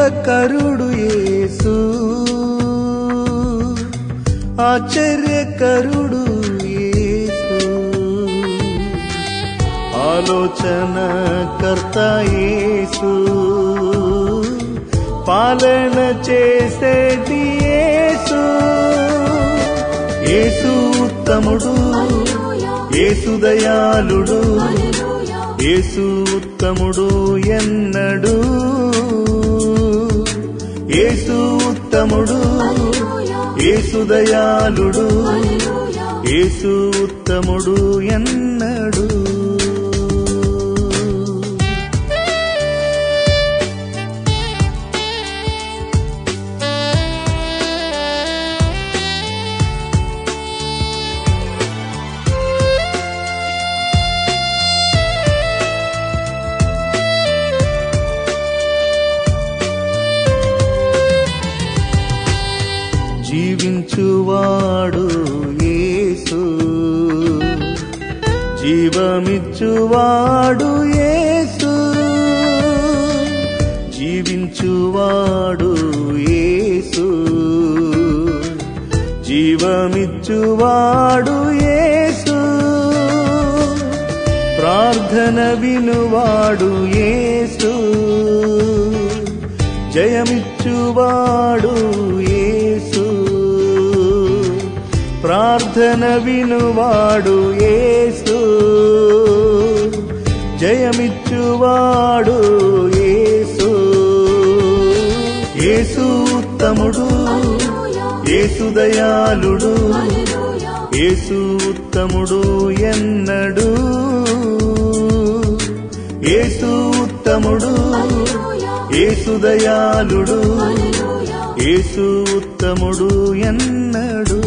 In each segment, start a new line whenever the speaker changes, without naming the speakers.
అద్భుతకరుడు యేసు ఆశ్చర్యకరుడు యేసు ఆలోచన కర్త యేసు పాలన చేసేటి యేసు యేసు ఉత్తముడు యేసు దయాళుడు యేసు ఉత్తముడు ఎన్నడు యేసు ఉత్తముడు యేసు దయాళుడు యేసు ఉత్తముడు ఎన్నడు జీవించువాడు యేసు జీవమిచ్చువాడు యేసు జీవించువాడు యేసు జీవమిచ్చువాడు యేసు ప్రార్థన వినువాడు యేసు జయమిచ్చువాడు యేసు ప్రార్థన వినువాడు యేసు జయమిచ్చువాడు యేసు యేసు ఉత్తముడు యేసు దయాళుడు యేసు ఉత్తముడు ఎన్నడు యేసు ఉత్తముడు యేసు దయాళుడు యేసు ఉత్తముడు ఎన్నడు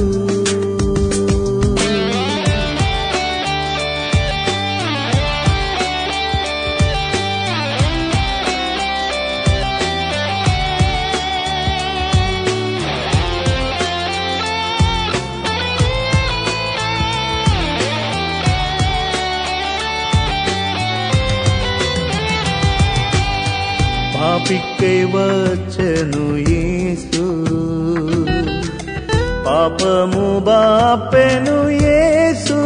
పాపిక్కై వచ్చను యేసు పాపము బాపెను యేసు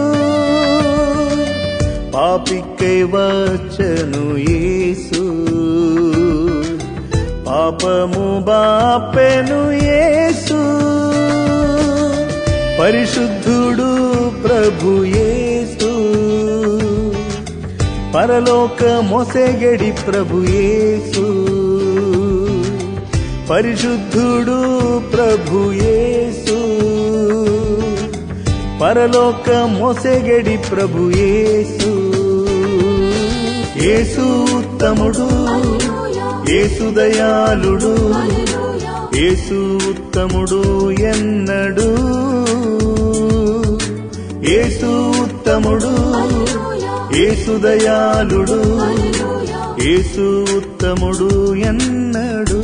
పాపిక్కై వచ్చను యేసు పాపము బాపెను యేసు పరిశుద్ధుడు ప్రభు యేసు పరలోక మొసెగడి ప్రభు యేసు పరిశుద్ధుడు ప్రభు యేసు పరలోక మొసెగడి ప్రభు యేసు యేసు ఉత్తముడు యేసు దయాళుడు యేసు ఉత్తముడు ఎన్నడు యేసు ఉత్తముడు యేసు దయాళుడు యేసు ఉత్తముడు ఎన్నడు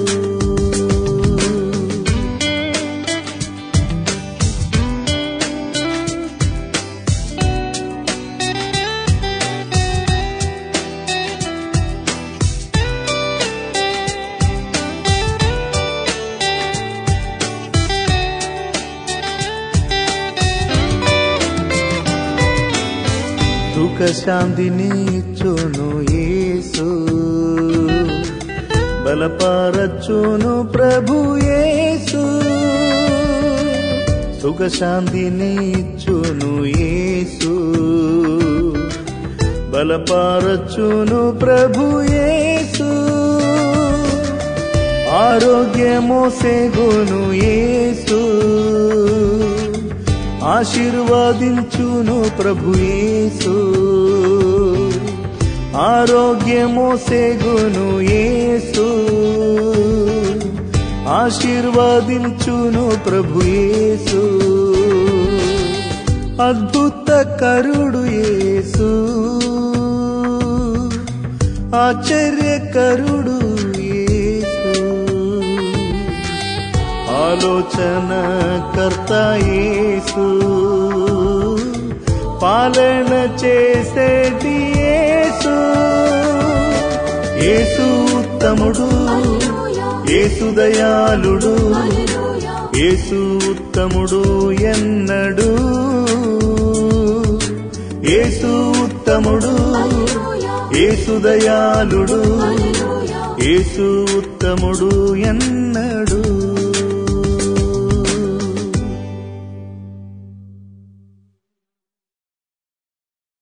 సుఖ శాంతిని చూను యేసు బలపరచును ప్రభు యేసు సుఖ శాంతిని చూను యేసు బలపరచును ప్రభు యేసు ఆరోగ్యమోసెగును యేసు ఆశీర్వాదించును ప్రభు యేసు ఆరోగ్యమోసెగును యేసు ఆశీర్వాదించును ప్రభు యేసు అద్భుత కరుడు యేసు ఆశ్చర్యకరుడు యేసు ఆలోచన కర్త యేసు పాలన చేసేటి యేసు యేసు ఉత్తముడు యేసు దయాళుడు
హల్లెలూయా
యేసు ఉత్తముడు ఎన్నడు యేసు ఉత్తముడు
హల్లెలూయా
యేసు దయాళుడు
హల్లెలూయా
యేసు ఉత్తముడు ఎన్నడు